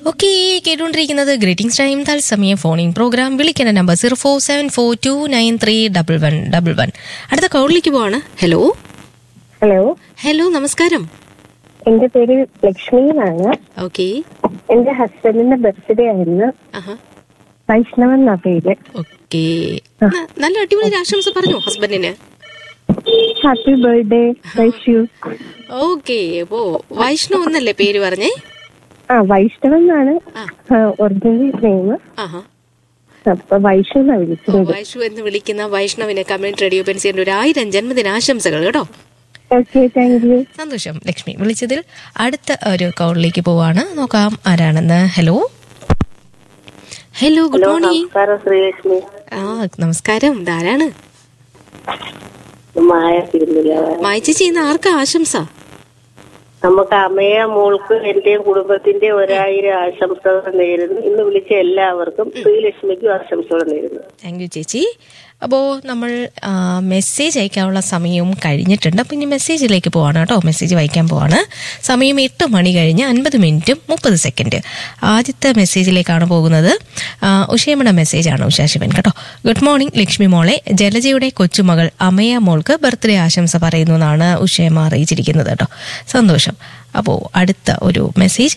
Okay കേട്ടുകൊണ്ടിരിക്കുന്നത് greetings time തത്സമയ phoning program വിളിക്കേണ്ട number zero four seven four two nine three double one double one അടുത്ത കോളിലേക്ക് പോവാണ് ഹലോ ഹലോ ഹലോ നമസ്കാരം എന്റെ പേര് ലക്ഷ്മി എന്നാണ് ഓക്കെ എന്റെ ഹസ്ബൻഡിന്റെ ബർത്ത്ഡേ ആയിരുന്നു വൈഷ്ണവൻ എന്നാ പേര് ഓക്കെ നല്ല അടിപൊളി ഒരു ആശംസ പറഞ്ഞു ഹസ്ബൻഡിന് ഹാപ്പി ബർത്ത്ഡേ വൈഷു ഓക്കെ അപ്പോ വൈഷ്ണവ് എന്നല്ലേ പേര് പറഞ്ഞേ ആ വൈഷ്ണവൻ എന്നാണ് ആ. ഒറിജിനൽ നെയിം ആഹാ അപ്പൊ വൈഷു എന്നാ വിളിക്കുന്നത് വൈഷു എന്ന് വിളിക്കുന്ന വൈഷ്ണവിന് കമ്മ്യൂണിറ്റി റേഡിയോ പെൻസിന്റെ ഒരു ആയിരം ജന്മദിനാശംസകൾ കേട്ടോ ഓക്കെ താങ്ക് യു സന്തോഷം ലക്ഷ്മി വിളിച്ചതിൽ അടുത്ത ഒരു കോളിലേക്ക് പോവാണ് നോക്കാം ആരാണെന്ന് ഹലോ ഹലോ ഗുഡ് മോർണിംഗ് നമസ്കാരം ശ്രീലക്ഷ്മി ആ നമസ്കാരം ധാരാണ് മായ തിരുന്നില്ല മായച്ചു ചെയ്യുന്ന ആർക്കാ ആശംസ നമുക്ക് അമ്മയ മോൾക്ക് എന്റെയും കുടുംബത്തിന്റെ ഒരായിരം ആശംസകൾ നേരുന്നു ഇന്ന് വിളിച്ച എല്ലാവർക്കും ശ്രീലക്ഷ്മിക്കും ആശംസകൾ നേരുന്നു താങ്ക് യു ചേച്ചി അപ്പോൾ നമ്മൾ ആ, മെസ്സേജ് അയക്കാനുള്ള സമയവും കഴിഞ്ഞിട്ടുണ്ട് അപ്പം ഇനി മെസ്സേജിലേക്ക് പോവാണ് കേട്ടോ മെസ്സേജ് വായിക്കാൻ പോവാണ് സമയം എട്ട് മണി കഴിഞ്ഞ് അൻപത് മിനിറ്റും മുപ്പത് സെക്കൻഡ് ആദ്യത്തെ മെസ്സേജിലേക്കാണ് പോകുന്നത് ആ, ഉഷയമ്മയുടെ മെസ്സേജാണ് ഉഷാ ശിവൻ കേട്ടോ ഗുഡ് മോർണിംഗ് ലക്ഷ്മി മോളെ ജലജയുടെ കൊച്ചുമകൾ അമയ മോൾക്ക് ബർത്ത്ഡേ ആശംസ പറയുന്നു എന്നാണ് ഉഷയമ്മ അറിയിച്ചിരിക്കുന്നത് കേട്ടോ സന്തോഷം അപ്പോൾ അടുത്ത ഒരു മെസ്സേജ്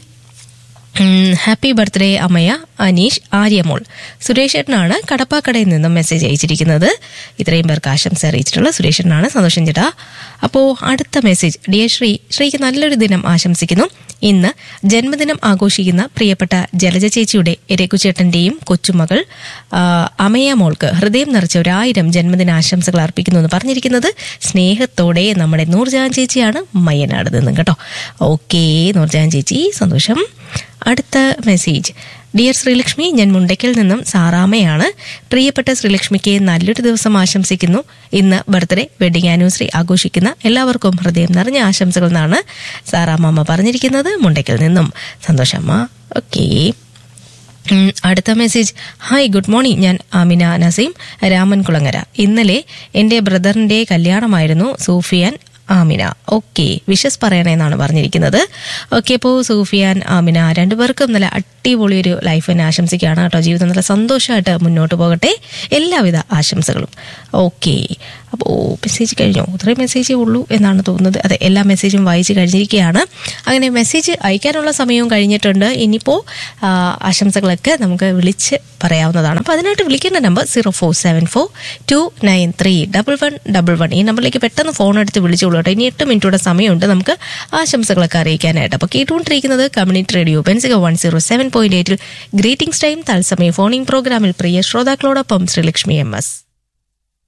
ഉം, ഹാപ്പി ബർത്ത്ഡേ അമ്മയ അനീഷ് ആര്യമോൾ സുരേഷേട്ടനാണ് കടപ്പാക്കടയിൽ നിന്നും മെസ്സേജ് അയച്ചിരിക്കുന്നത് ഇത്രയും പേർക്ക് ആശംസ അറിയിച്ചിട്ടുള്ള സുരേഷേട്ടനാണ് സന്തോഷം ചേട്ടാ അപ്പോൾ അടുത്ത മെസ്സേജ് ഡിയർ ശ്രീ ശ്രീക്ക് നല്ലൊരു ദിനം ആശംസിക്കുന്നു ഇന്ന് ജന്മദിനം ആഘോഷിക്കുന്ന പ്രിയപ്പെട്ട ജലജ ചേച്ചിയുടെ രഘുചേട്ടന്റെയും കൊച്ചുമകൾ ആ, അമയ മോൾക്ക് ഹൃദയം നിറച്ച ഒരായിരം ജന്മദിന ആശംസകൾ അർപ്പിക്കുന്നു എന്ന് പറഞ്ഞിരിക്കുന്നത് സ്നേഹത്തോടെ നമ്മുടെ നൂർജഹാൻ ചേച്ചിയാണ് മയ്യനാട് നിന്നും കേട്ടോ ഓക്കേ നൂർജഹാൻ ചേച്ചി സന്തോഷം അടുത്ത മെസ്സേജ് ഡിയർ ശ്രീലക്ഷ്മി ഞാൻ മുണ്ടയ്ക്കൽ നിന്നും സാറാമയാണ് പ്രിയപ്പെട്ട ശ്രീലക്ഷ്മിക്ക് നല്ലൊരു ദിവസം ആശംസിക്കുന്നു ഇന്ന് ബർത്ത്ഡേ വെഡിങ് ആനിവേഴ്സറി ആഘോഷിക്കുന്ന എല്ലാവർക്കും ഹൃദയം നിറഞ്ഞ ആശംസകൾ എന്നാണ് സാറാമ്മ പറഞ്ഞിരിക്കുന്നത് മുണ്ടയ്ക്കൽ നിന്നും സന്തോഷമ്മ ഓക്കേ ഉം, അടുത്ത മെസ്സേജ് ഹായ് ഗുഡ് മോർണിംഗ് ഞാൻ ആമിന നസീം രാമൻകുളങ്ങര ഇന്നലെ എൻ്റെ ബ്രദറിൻ്റെ കല്യാണമായിരുന്നു സൂഫിയാൻ ആമിന ഓക്കെ വിഷസ് പറയണേന്നാണ് പറഞ്ഞിരിക്കുന്നത് ഓക്കെ അപ്പോൾ സൂഫിയാൻ ആമിന രണ്ടുപേർക്കും നല്ല അടിപൊളി ഒരു ലൈഫ് തന്നെ ആശംസിക്കുകയാണ് കേട്ടോ ജീവിതം നല്ല സന്തോഷമായിട്ട് മുന്നോട്ട് പോകട്ടെ എല്ലാവിധ ആശംസകളും ഓക്കെ അപ്പോൾ മെസ്സേജ് കഴിഞ്ഞോ ഇത്രയും മെസ്സേജേ ഉള്ളൂ എന്നാണ് തോന്നുന്നത് അതെ എല്ലാ മെസ്സേജും വായിച്ച് കഴിഞ്ഞിരിക്കുകയാണ് അങ്ങനെ മെസ്സേജ് അയക്കാനുള്ള സമയവും കഴിഞ്ഞിട്ടുണ്ട് ഇനിയിപ്പോൾ ആ, ആശംസകളൊക്കെ നമുക്ക് വിളിച്ച് പറയാവുന്നതാണ് അപ്പോൾ അതിനായിട്ട് വിളിക്കേണ്ട number zero four seven four two nine three double one double one ഈ നമ്പറിലേക്ക് പെട്ടെന്ന് ഫോൺ എടുത്ത് വിളിച്ചോളൂ കേട്ടോ ഇനി എട്ട് മിനിറ്റൂടെ സമയമുണ്ട് നമുക്ക് ആശംസകളൊക്കെ അറിയിക്കാനായിട്ട് അപ്പോൾ കേട്ടുകൊണ്ടിരിക്കുന്നത് community radio Benziger one zero seven point എയ്റ്റിൽ ഗ്രീറ്റിംഗ്സ് ടൈം തത്സമയ ഫോണിംഗ് പ്രോഗ്രാമിൽ പ്രിയ ശ്രോതാക്കളോടൊപ്പം ശ്രീലക്ഷ്മി എം എസ്